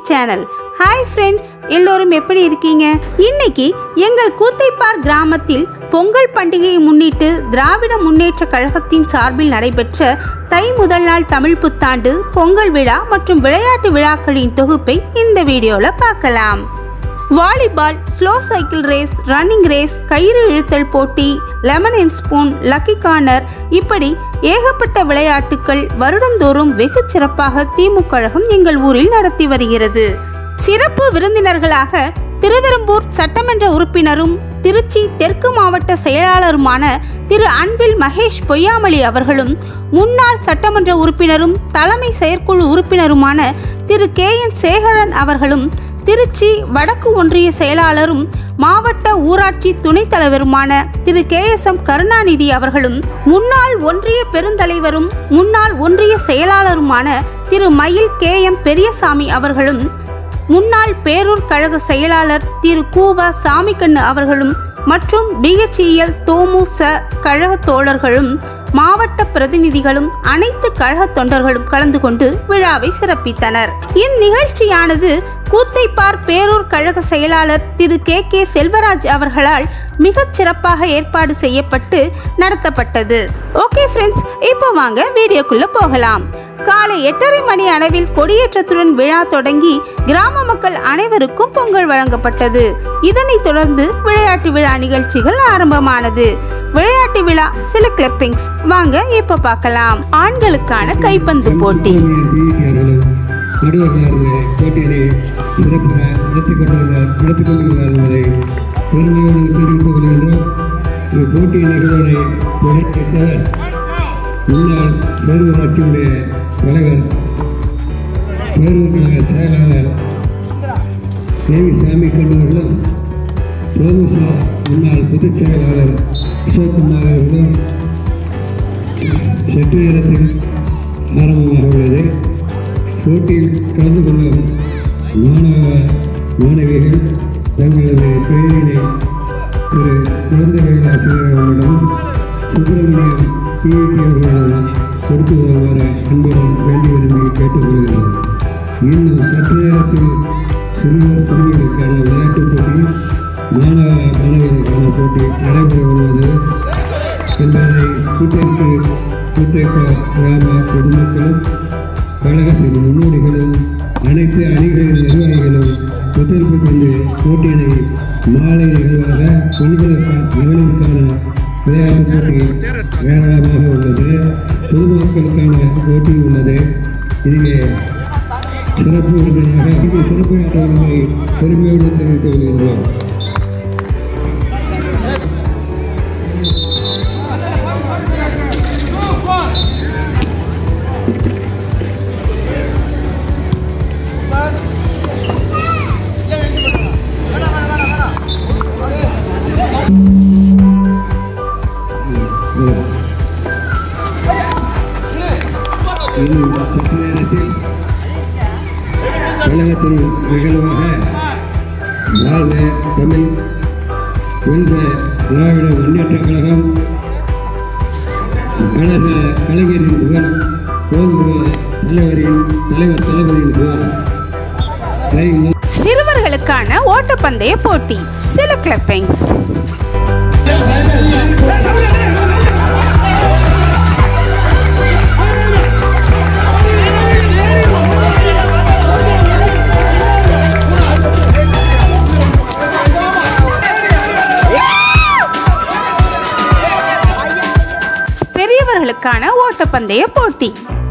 Channel hi friends எல்லோரும் எப்படி இருக்கீங்க இன்னைக்கு எங்கள் கூத்தைப்பார் கிராமத்தில் பொங்கல் பண்டிகையை முன்னிட்டு திராவிட முன்னேற்ற கழகத்தின் சார்பில் நடைபெற்ற தை முதல் நாள் தமிழ் புத்தாண்டு பொங்கல் விழா மற்றும் விளையாட்டு விழாக்களின் தொகுப்பை இந்த வீடியோவில் பார்க்கலாம் volleyball slow cycle race running race கயிறு இழுத்தல் போட்டி lemon and spoon lucky corner இப்படி ஏகப்பட்ட விளையாட்டுக்கள் வருடந்தோறும் வெகு சிறப்பாக திமுக கழகம் எங்கள் ஊரில் நடத்தி வருகிறது சிறப்பு விருந்தினர்களாக திருவெரும்பூர் சட்டமன்ற உறுப்பினரும் திருச்சி தெற்கு மாவட்ட செயலாளருமான திரு அன்பில் மகேஷ் பொய்யாமொழி அவர்களும் முன்னாள் சட்டமன்ற உறுப்பினரும் தலைமை செயற்குழு உறுப்பினருமான திரு கே என் சேகரன் அவர்களும் திருச்சி வடக்கு ஒன்றிய செயலாளரும் மாவட்ட ஊராட்சி துணைத் தலைவருமான Thiru K S M Karunanidhi அவர்களும் முன்னாள் ஒன்றிய பெருந்தலைவரும் முன்னாள் ஒன்றிய செயலாளருமான திரு மயில் கே எம் பெரியசாமி அவர்களும் முன்னாள் பேரூர் கழக செயலாளர் திரு கூவ சாமிக்கண்ணு அவர்களும் மற்றும் பிஹெச்இஎல் தோமு ச கழக தோழர்களும் மாவட்ட பிரதிநிதிகளும் அனைத்து கழக தொண்டர்களும் கலந்து கொண்டு விழாவை சிறப்பித்தனர் இந்நிகழ்ச்சியானது கூத்தைப்பார் பேரூர் கழக செயலாளர் திரு கே கே செல்வராஜ் அவர்களால் மிகச் சிறப்பாக ஏற்பாடு செய்யப்பட்டு நடத்தப்பட்டது ஓகே ஃப்ரெண்ட்ஸ் இப்போ வாங்க வீடியோக்குள்ள போகலாம் காலை எட்டரை மணி அளவில் கொடியேற்றத்துடன் விழா தொடங்கி கிராம மக்கள் அனைவருக்கும் பொங்கல் வழங்கப்பட்டது இதனைத் தொடர்ந்து விளையாட்டு விழா நிகழ்ச்சிகள் ஆரம்பமானது விளையாட்டு விழா சில கிளிப்பிங்ஸ் வாங்க இப்ப பார்க்கலாம் ஆண்களுக்கான கைப்பந்து போட்டி நடுவர்களாக போட்டியினை சிறப்பாக நடத்திக் கொண்டுள்ளார் நடத்திக் கொண்டிருக்கிறார் என்பதை பெருமையோடு தெரிவித்துக் கொள்கின்றோம் இப்போட்டி நிகழ்வுகளை துணைக்கிட்டவர் முன்னாள் பேரூராட்சியுடைய தலைவர் பேரூர் கழக செயலாளர் தேவி சாமி கண்டவர்களும் சோமுசா முன்னாள் பொதுச் செயலாளர் அசோக்குமார் அவர்களும் சற்று நேரத்தில் ஆரம்பமாக உள்ளது போட்டியில் கலந்து கொள்ளும் மாணவ மாணவிகள் தங்களது பெயரினை திரு குழந்தைகள் ஆசிரியர் அவர்களிடம் சுப்பிரமணியம் பிஇடி அவர்களிடம் கொடுத்து வருமாறு அன்புடன் வேண்டி விரும்பி கேட்டுக்கொள்கிறோம் இன்னும் சற்று நேரத்தில் சிறுவர் சிறுமிகளுக்கான விளையாட்டுப் போட்டி மாணவ மாணவிகளுக்கான போட்டி நடைபெற உள்ளது என்பதை கூட்டமைப்பு கூட்டமைப்பு கிராம பொதுமக்களும் கழகத்தின் முன்னோடிகளும் அனைத்து அணிகளின் நிர்வாகிகளும் ஒத்துழைப்பு கொண்டு போட்டியினை மாலை நிகழ்வாக பெண்களுக்கான மகளிருக்கான விளையாட்டுப் போட்டி ஏராளமாக உள்ளது பொதுமக்களுக்கான போட்டி உள்ளது இதிலே சிறப்பு விருந்தினராக இங்கு சிறப்புரையாற்றுவதை பெருமையோடு தெரிவித்துக் கொள்கின்றோம் இன்னும் சற்று நேரத்தில் கழகத்தின் நிகழ்வாக வாழ்க தமிழ் வென்ற திராவிட முன்னேற்ற கழகம் கழக கலைஞரின் புகழ் கோமுக தலைவரின் தலைவர் தளபதியின் புகழ் கை சிறுவர்களுக்கான ஓட்டப்பந்தய போட்டி சில கிளிப்பிங்ஸ் பெரியவர்களுக்கான ஓட்டப்பந்தய போட்டி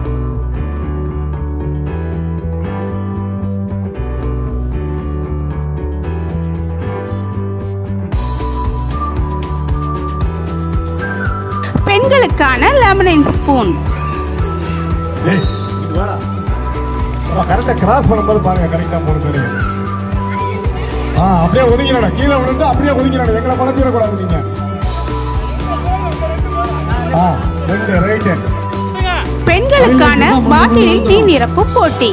பெண்களுக்கான லெமன் அண்ட் ஸ்பூன் கரெக்டாக கிராஸ் பண்ணும்போது பாருங்க கரெக்டாக மூணு பேர் ஆ அப்படியே ஒதுங்கிடா கீழே விழுந்து அப்படியே ஒதுங்கிடா எங்களை பழப்பிடக்கூடாது நீங்க ஆ ரெண்டு ரைட்டு பெண்களுக்கான பாட்டிலில் நீர் நிரப்பு போட்டி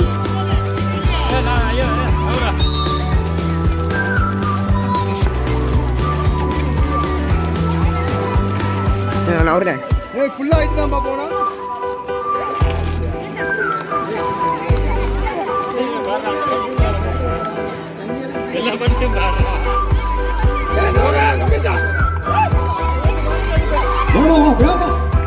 ஏய் ஃபுல்லாக ஆகிட்டு தான்ப்பா போனா வரலாம் வேகமா, வேகமா.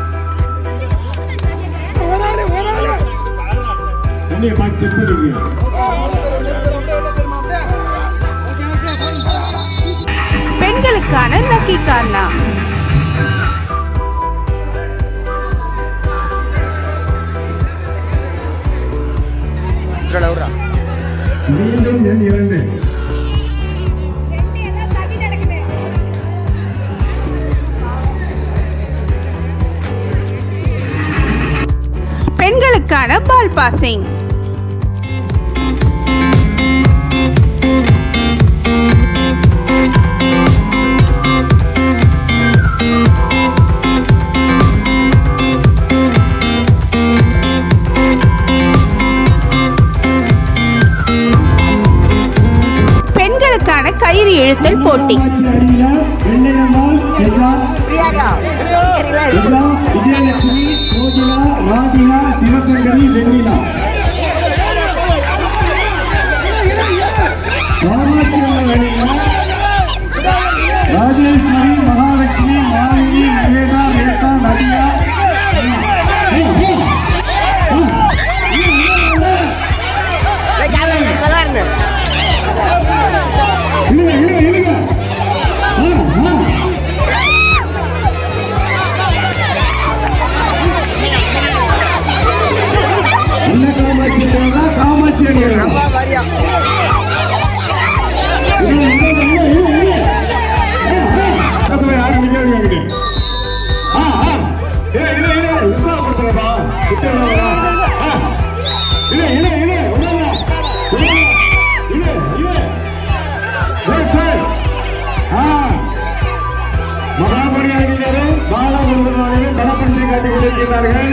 தண்ணியை பார்த்து செக் பண்ணிக்கங்க பெண்களுக்கான லக்கி கார்னா மீண்டும் எண் இரண்டு பெண்களுக்கான பால் பாசிங் பெண்களுக்கான கயிறு இழுத்தல் போட்டி அடியில வெள்ளையம்மாள் எஜா எஜா விஜயலட்சுமி கோகிலா ராதிகா சிவசங்கரி வெண்ணிலா காமாட்சி அம்மன் அணியில ராஜேஸ்வரி மகாலட்சுமி மாலினி நிவேதா ரேகா நதியா ஏய், ஏய். இழுங்க, இழுங்க, இழுங்க. ஆ, ஆ. என்ன காமாட்சி அடியாரா? காமாட்சி அடியாரா? இழுங்க, இழுங்க, இழுங்க, இழுங்க, இழுங்க. ஆ, ஆ. பக்கத்துல யாரும் நிக்காதீங்க அங்கிட்டு. ஆ, ஆ. ஏய், இழு, இழு, உற்சாகப்படுத்துறப்பா. கிட்ட வராதா? ஆ. இழு, இழு, இழு, விடாத. விடாத. இழு, இழு. ஏய், ஏய். ஆ. மகாபலி அணியினரும் பாலமுருகனும் பணப்பஞ்சை காட்டிக் கொண்டிருக்கிறார்கள்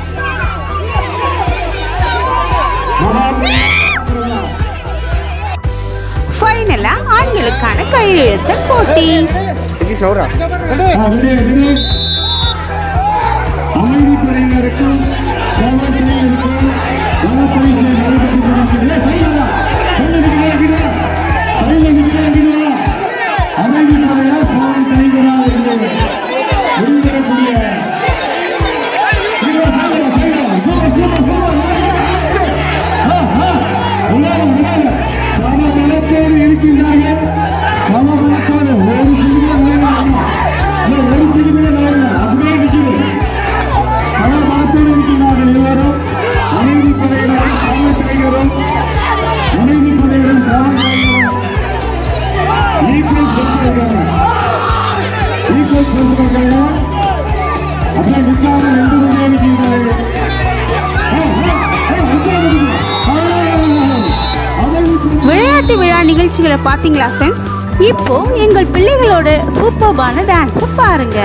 மகாபலி ஃபைனலா ஆண்களுக்கான கயிறு இழுத்தல் போட்டி ஆ, விடு, விடு. அமைதிப்படையினருக்கும் சேவகர்களுக்கும் வனப்பயிற்சி நடைபெற்றுக் கொண்டிருக்கிறது. ஏய், சைலண்டா, சைலண்ட் நிக்கிறா, சைலண்ட் நிக்கிறா, நிக்கிறா. அமைதிப்படையா சேவன் டைகரா என்று முடிவெடுக்கக்கூடிய சீக்கிரம், சீக்கிரம், சீக்கிரம், சூப்பர், சூப்பர், சூப்பர். ஆ, ஆ. விளையாடு, விளையாடு. சமபலத்தோடு இருக்கின்றார்கள் சமபலத்தோடு ஒரு சிறுமியை நகரலாம் ஒரு சிறுமியை நகரலாம் அப்படியே நிற்கிறது சமபலத்தோடு இருக்கின்றார்கள் இருவரும் அமைதி படையினரும் சமத்துறையினரும் அமைதி படையினரும் சமத்துறையினரும் ஈக்குவல் சொல்லிருக்காங்க ஈக்குவல் சொல்லிருக்காங்க அப்படியே நிற்காம நின்று கொண்டே இருக்கின்றார்கள் ஆ, ஆ, ஆ, உற்சாகம் ஆ, அமைதி விளையாட்டு விழா நிகழ்ச்சிகளை பார்த்தீங்களா ஃப்ரெண்ட்ஸ் இப்போ எங்கள் பிள்ளைகளோட சூப்பர்பான டான்ஸை பாருங்க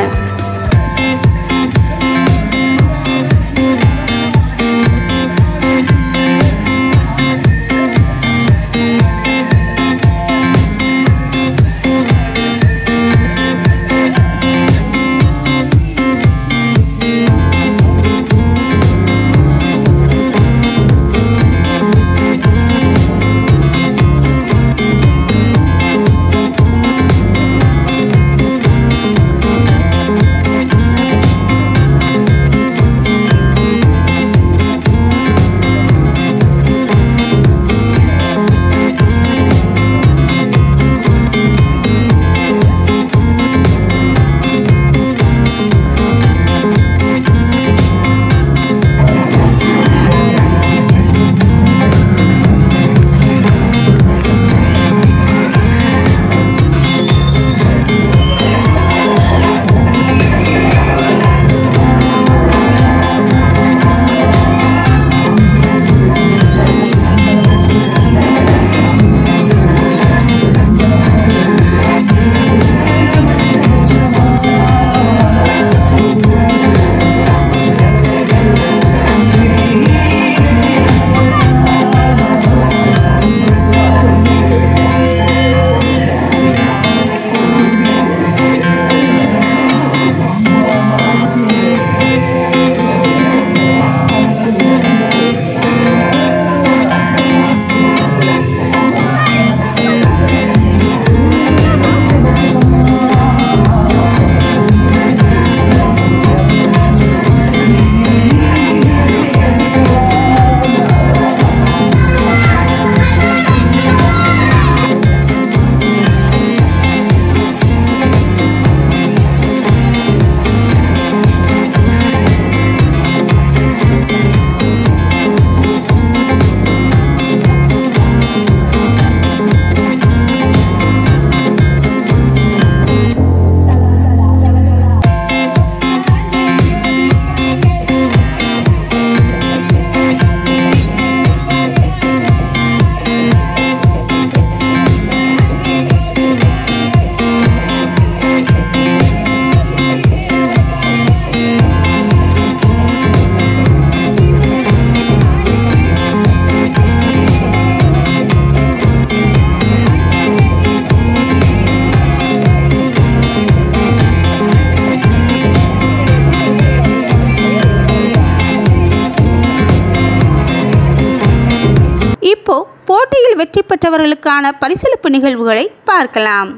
போட்டியில் வெற்றி பெற்றவர்களுக்கான பரிசளிப்பு நிகழ்வுகளை பார்க்கலாம்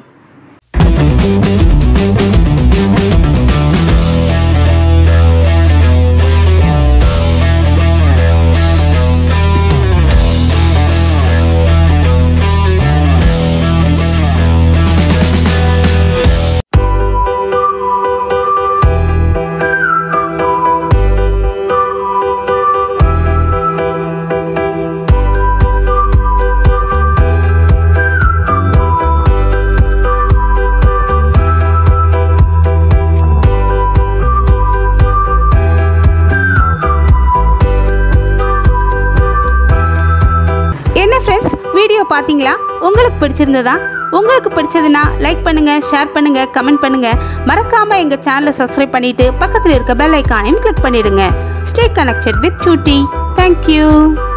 என்ன ஃப்ரெண்ட்ஸ் வீடியோ பார்த்தீங்களா உங்களுக்கு பிடிச்சிருந்ததா உங்களுக்கு பிடிச்சதுன்னா லைக் பண்ணுங்க ஷேர் பண்ணுங்க கமெண்ட் பண்ணுங்க மறக்காம எங்க சேனலை சப்ஸ்கிரைப் பண்ணிட்டு பக்கத்தில் இருக்க பெல் ஐக்கானையும் கிளிக் பண்ணிடுங்க ஸ்டே கனெக்டட் வித் சூட்டி தேங்க்யூ